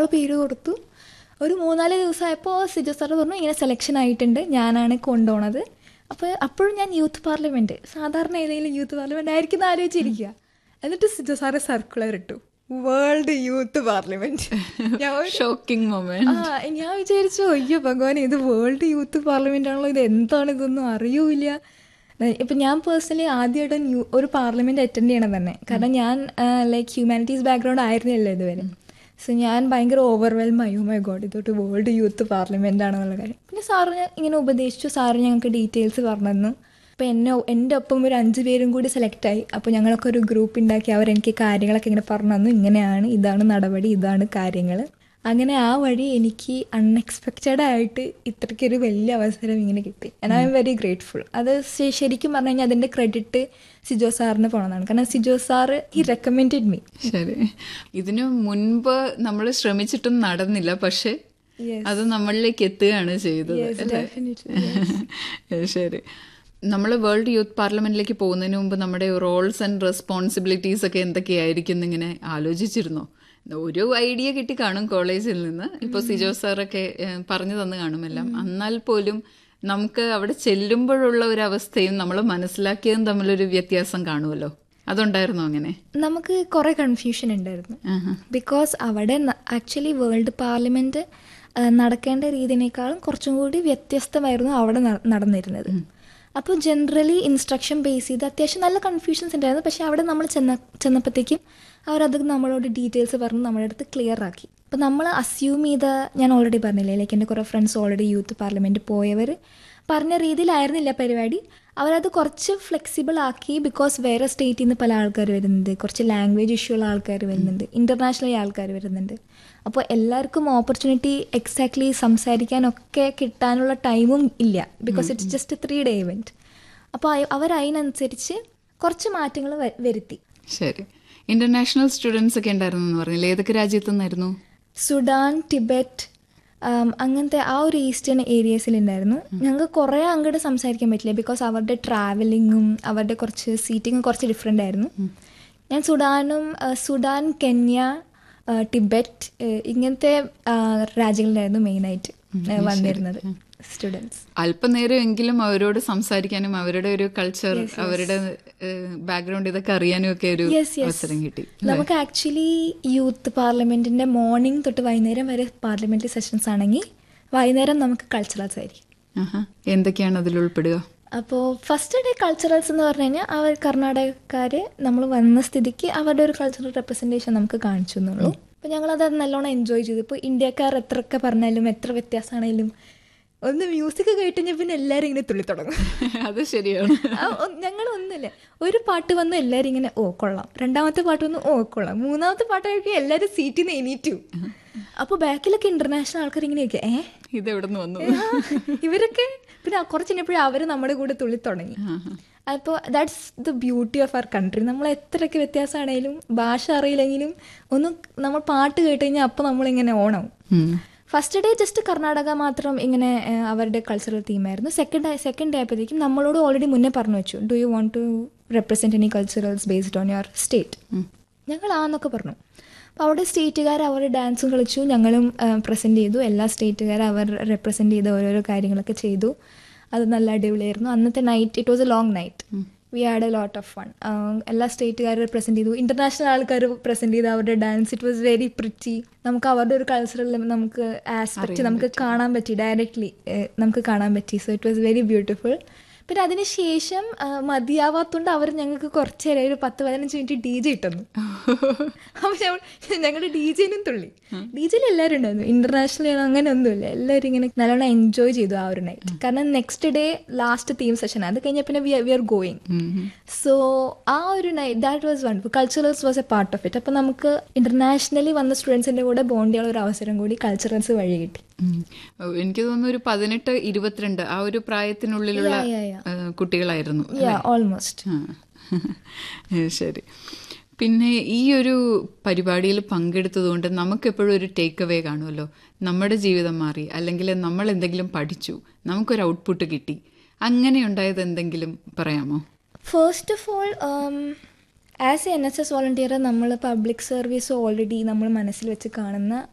നമ്മൾ പേര് കൊടുത്തു ഒരു മൂന്നാല് ദിവസമായപ്പോൾ സിജോ സാർ പറഞ്ഞു ഇങ്ങനെ സെലക്ഷൻ ആയിട്ടുണ്ട് ഞാനാണ് കൊണ്ടുപോണത് അപ്പോൾ അപ്പോഴും ഞാൻ യൂത്ത് പാർലമെൻറ്റ് സാധാരണ ഏതെങ്കിലും യൂത്ത് പാർലമെൻറ്റ് ആയിരിക്കും എന്ന് ആലോചിച്ചിരിക്കുക എന്നിട്ട് സിജോ സാറ് സർക്കുലർ ഇട്ടു വേൾഡ് യൂത്ത് പാർലമെൻറ്റ് ഞാൻ ഒരു- ഷോക്കിംഗ് മൊമെന്റ് ആ ഞാൻ വിചാരിച്ചു അയ്യോ ഭഗവാൻ ഇത് വേൾഡ് യൂത്ത് പാർലമെന്റ് ആണല്ലോ ഇത് എന്താണ് ഇതൊന്നും അറിയൂല ഇപ്പം ഞാൻ പേഴ്സണലി ആദ്യമായിട്ട് ന്യൂ- ഒരു പാർലമെന്റ് അറ്റൻഡ് ചെയ്യണം തന്നെ കാരണം ഞാൻ ലൈക്ക് ഹ്യൂമാനിറ്റീസ് ബാക്ക്ഗ്രൗണ്ട് ആയിരുന്നില്ല ഇതുവരെ സോ ഞാൻ ഭയങ്കര ഓവർവെൽം ആയി മൈ ഗോഡ് ഇതൊട്ട് വേൾഡ് യൂത്ത് പാർലമെന്റ് ആണെന്നുള്ള കാര്യം പിന്നെ സാറ് ഇങ്ങനെ ഉപദേശിച്ചു സാറ് ഞങ്ങൾക്ക് ഡീറ്റെയിൽസ് പറഞ്ഞു തന്നു അപ്പോൾ എന്നെ എൻ്റെ ഒപ്പം ഒരു അഞ്ച് പേരും കൂടി സെലക്ട് ആയി അപ്പോൾ ഞങ്ങളൊക്കെ ഒരു ഗ്രൂപ്പ് ഉണ്ടാക്കി അവരെനിക്ക് കാര്യങ്ങളൊക്കെ ഇങ്ങനെ പറഞ്ഞു തന്നു ഇങ്ങനെയാണ് ഇതാണ് നടപടി ഇതാണ് കാര്യങ്ങൾ അങ്ങനെ ആ വഴി എനിക്ക് അൺഎക്സ്പെക്റ്റഡ് ആയിട്ട് ഇത്രയ്ക്കൊരു വലിയ അവസരം ഇങ്ങനെ കിട്ടി and I am very grateful അത് ശ- ശരിക്കും പറഞ്ഞു കഴിഞ്ഞാൽ അതിൻ്റെ ക്രെഡിറ്റ് സിജോ സാറിന് പോകണമെന്നാണ് കാരണം Sijo sir he recommended me ശരി ഇതിനു മുൻപ് നമ്മൾ ശ്രമിച്ചിട്ടും നടന്നില്ല പക്ഷെ Yes. അത് നമ്മളിലേക്ക് എത്തുകയാണ് ചെയ്തത് Yes, അല്ലേ? definitely, ശരി നമ്മൾ വേൾഡ് യൂത്ത് പാർലമെന്റിലേക്ക് പോകുന്നതിന് മുമ്പ് നമ്മുടെ റോൾസ് ആൻഡ് റെസ്പോൺസിബിലിറ്റീസ് ഒക്കെ എന്തൊക്കെയായിരിക്കും എന്നിങ്ങനെ ആലോചിച്ചിരുന്നോ ഒരു ഐഡിയ കിട്ടി കാണും കോളേജിൽ നിന്ന് ഇപ്പോൾ സിജോ സാറൊക്കെ ഏഹ്, പറഞ്ഞു തന്നു കാണുമെല്ലാം എന്നാൽ പോലും നമുക്ക് അവിടെ ചെല്ലുമ്പോഴുള്ള ഒരു അവസ്ഥയും നമ്മൾ മനസ്സിലാക്കിയതും തമ്മിലൊരു വ്യത്യാസം കാണുമല്ലോ അതുണ്ടായിരുന്നോ അങ്ങനെ നമുക്ക് കുറേ കൺഫ്യൂഷൻ ഉണ്ടായിരുന്നു ആഹാ. ബിക്കോസ് അവിടെ ആക്ച്വലി വേൾഡ് പാർലമെന്റ് ആ, നടക്കേണ്ട രീതിനേക്കാളും കുറച്ചും കൂടി വ്യത്യസ്തമായിരുന്നു അവിടെ ന- നടന്നിരുന്നത് അപ്പോൾ ജനറലി ഇൻസ്ട്രക്ഷൻ ബേസ് ചെയ്ത് അത്യാവശ്യം നല്ല കൺഫ്യൂഷൻസ് ഉണ്ടായിരുന്നു പക്ഷേ അവിടെ നമ്മൾ ചെന്ന ചെന്നപ്പോഴത്തേക്കും അവരത് നമ്മളോട് ഡീറ്റെയിൽസ് പറഞ്ഞ് നമ്മുടെ അടുത്ത് ക്ലിയർ ആക്കി അപ്പോൾ നമ്മൾ അസ്യൂം ചെയ്ത ഞാൻ ഓൾറെഡി പറഞ്ഞില്ലേ ലൈക്ക് എൻ്റെ കുറേ ഫ്രണ്ട്സ് ഓൾറെഡി യൂത്ത് പാർലമെൻറ്റ് പോയവർ പറഞ്ഞ രീതിയിലായിരുന്നില്ല പരിപാടി അവരത് കുറച്ച് ഫ്ലെക്സിബിൾ ആക്കി ബിക്കോസ് വേറെ സ്റ്റേറ്റിൽ നിന്ന് പല ആൾക്കാർ വരുന്നുണ്ട് കുറച്ച് ലാംഗ്വേജ് ഇഷ്യൂ ഉള്ള ആൾക്കാർ വരുന്നുണ്ട് ഇൻ്റർനാഷണലി ആൾക്കാർ വരുന്നുണ്ട് അപ്പോൾ എല്ലാവർക്കും ഓപ്പർച്യൂണിറ്റി എക്സാക്ട്ലി സംസാരിക്കാനൊക്കെ കിട്ടാനുള്ള ടൈമും ഇല്ല because it's just three day event അപ്പോൾ അവർ അതിനനുസരിച്ച് കുറച്ച് മാറ്റങ്ങൾ വരുത്തി ശരി ഇന്റർനാഷണൽ സ്റ്റുഡൻസ് ഒക്കെ ഉണ്ടായിരുന്നു എന്ന് പറഞ്ഞില്ലേ ഏതൊക്കെ രാജ്യത്തു നിന്നായിരുന്നു സുഡാൻ ടിബറ്റ് ആം, അങ്ങനത്തെ ആ ഒരു ഈസ്റ്റേൺ ഏരിയസിലുണ്ടായിരുന്നു ഞങ്ങൾക്ക് കുറേ അങ്ങോട്ട് സംസാരിക്കാൻ പറ്റില്ല ബിക്കോസ് അവരുടെ ട്രാവലിങ്ങും അവരുടെ കുറച്ച് സീറ്റിങ്ങും കുറച്ച് ഡിഫറെൻ്റ് ആയിരുന്നു ഞാൻ സുഡാനും ആ, സുഡാൻ കെന്യ ആ, ടിബറ്റ് ഏ, ഇങ്ങനത്തെ ആ, രാജ്യങ്ങളിലായിരുന്നു മെയിനായിട്ട് ഏ, വന്നിരുന്നത് സ്റ്റുഡൻസ് അല്പനേരം എങ്കിലും അവരോട് സംസാരിക്കാനും അവരുടെ ഒരു കൾച്ചർ അവരുടെ ബാക്ക്ഗ്രൗണ്ട് ഇതൊക്കെ അറിയാനും ഒക്കെ ഒരു യെസ് യെസ് അവസരം കിട്ടി നമുക്ക് ആക്ച്വലി യൂത്ത് പാർലമെന്റിന്റെ മോർണിംഗ് തൊട്ട് വൈകുന്നേരം വരെ പാർലമെന്ററി സെഷൻസ് ആണെങ്കിൽ വൈകുന്നേരം നമുക്ക് കൾച്ചറൽസ് ആയിരിക്കും ആഹാ. എന്തൊക്കെയാണ് അതിൽ ഉൾപ്പെടുക അപ്പോൾ ഫസ്റ്റ് ഡേ കൾച്ചറൽസ് എന്ന് പറഞ്ഞു കഴിഞ്ഞാൽ അവർ കർണാടകക്കാർ നമ്മൾ വന്ന സ്ഥിതിക്ക് അവരുടെ ഒരു കൾച്ചറൽ റെപ്രസെൻറ്റേഷൻ നമുക്ക് കാണിച്ചു എന്നുള്ളൂ അപ്പോൾ ഞങ്ങളത് നല്ലോണം എൻജോയ് ചെയ്തു ഇപ്പോൾ ഇന്ത്യക്കാർ എത്രയൊക്കെ പറഞ്ഞാലും എത്ര വ്യത്യാസമാണെങ്കിലും ഒന്ന് മ്യൂസിക് കേട്ട് കഴിഞ്ഞാൽ പിന്നെ എല്ലാവരും ഇങ്ങനെ തുള്ളി തുടങ്ങും അത് ശരിയാണ് ഞങ്ങൾ ഒന്നുമില്ല ഒരു പാട്ട് വന്ന് എല്ലാവരും ഇങ്ങനെ ഓ കൊള്ളാം രണ്ടാമത്തെ പാട്ട് വന്ന് ഓ കൊള്ളാം മൂന്നാമത്തെ പാട്ട് കഴിക്കും എല്ലാവരും സീറ്റിൽ നിന്ന് എണീറ്റു അപ്പോൾ ബാക്കിലൊക്കെ ഇന്റർനാഷണൽ ആൾക്കാർ ഇങ്ങനെയൊക്കെ ഏ ഇതെവിടെ നിന്ന് വന്നു ആ, ഇവരൊക്കെ പിന്നെ കുറച്ച് കഴിഞ്ഞപ്പോഴും അവർ നമ്മുടെ കൂടെ തുള്ളി തുടങ്ങി അപ്പോൾ that's the beauty of our country നമ്മൾ എത്രയൊക്കെ വ്യത്യാസമാണെങ്കിലും ഭാഷ അറിയില്ലെങ്കിലും ഒന്ന് നമ്മൾ പാട്ട് കേട്ട് കഴിഞ്ഞാൽ അപ്പോൾ നമ്മളിങ്ങനെ ഓണാവും ഉം. ഫസ്റ്റ് ഡേ ജസ്റ്റ് കർണാടക മാത്രം ഇങ്ങനെ ഏഹ്, അവരുടെ കൾച്ചറൽ തീമായിരുന്നു സെക്കൻഡ് സെക്കൻഡ് ഡേ ആയപ്പോഴത്തേക്കും നമ്മളോട് ഓൾറെഡി മുന്നേ പറഞ്ഞു വെച്ചു do you want to represent any culturals based on your state ഞങ്ങൾ ആന്നൊക്കെ പറഞ്ഞു അപ്പോൾ അവിടെ സ്റ്റേറ്റുകാർ അവരുടെ ഡാൻസും കളിച്ചു ഞങ്ങളും പ്രസൻറ്റ് ചെയ്തു എല്ലാ സ്റ്റേറ്റുകാരും അവർ റെപ്രസെൻറ്റ് ചെയ്ത ഓരോരോ കാര്യങ്ങളൊക്കെ ചെയ്തു അത് നല്ല അടിപൊളിയായിരുന്നു അന്നത്തെ night it was a long night we had a lot of fun എല്ലാ സ്റ്റേറ്റുകാരും പ്രസൻറ്റ് ചെയ്തു ഇൻ്റർനാഷണൽ ആൾക്കാർ പ്രസൻറ്റ് ചെയ്തു അവരുടെ dance it was very pretty നമുക്ക് അവരുടെ ഒരു കൾച്ചറൽ നമുക്ക് ആസ്പെക്റ്റ് നമുക്ക് കാണാൻ പറ്റി ഡയറക്റ്റ്ലി നമുക്ക് കാണാൻ പറ്റി so it was very beautiful പിന്നെ അതിനുശേഷം ആ, മതിയാവാത്തോണ്ട് അവർ ഞങ്ങൾക്ക് കുറച്ച് നേരം ഒരു പത്ത് പതിനഞ്ച് മിനിറ്റ് ഡി ജെ ഇട്ടു അപ്പോൾ ഞങ്ങളുടെ ഡി ജെനും തുള്ളി ഡി ജെയിൽ എല്ലാവരും ഉണ്ടായിരുന്നു ഇന്റർനാഷണൽ അങ്ങനെ ഒന്നുമില്ല എല്ലാവരും ഇങ്ങനെ നല്ലോണം എൻജോയ് ചെയ്തു ആ ഒരു നൈറ്റ് കാരണം next day last theme session അത് കഴിഞ്ഞാൽ പിന്നെ വി ആർ ഗോയിങ് സോ ആ ഒരു night that was one culturals was a part of it അപ്പോൾ നമുക്ക് ഇന്റർനാഷണലി വന്ന സ്റ്റുഡൻസിന്റെ കൂടെ ബോണ്ട് ചെയ്യാനുള്ള ഒരു അവസരം കൂടി കൾച്ചറൽസ് വഴി കിട്ടി ഉം. ഓ, എനിക്ക് തോന്നുന്നു ഒരു പതിനെട്ട് ഇരുപത്തിരണ്ട് ആ ഒരു പ്രായത്തിനുള്ളിലുള്ള Yeah, yeah, yeah. ഏഹ്, കുട്ടികളായിരുന്നു യാ ഓൾമോസ്റ്റ് ആ. ഏ, ശരി പിന്നെ ഈ ഒരു പരിപാടിയിൽ പങ്കെടുത്തതുകൊണ്ട് നമുക്കെപ്പോഴും ഒരു ടേക്ക് അവേ കാണുമല്ലോ നമ്മുടെ ജീവിതം മാറി അല്ലെങ്കിൽ നമ്മൾ എന്തെങ്കിലും പഠിച്ചു നമുക്കൊരു ഔട്ട്പുട്ട് കിട്ടി അങ്ങനെ ഉണ്ടായത് എന്തെങ്കിലും പറയാമോ first of all as a N S S volunteer നമ്മൾ പബ്ലിക് സർവീസ് ഓൾറെഡി നമ്മൾ മനസ്സിൽ വെച്ച് കാണുന്ന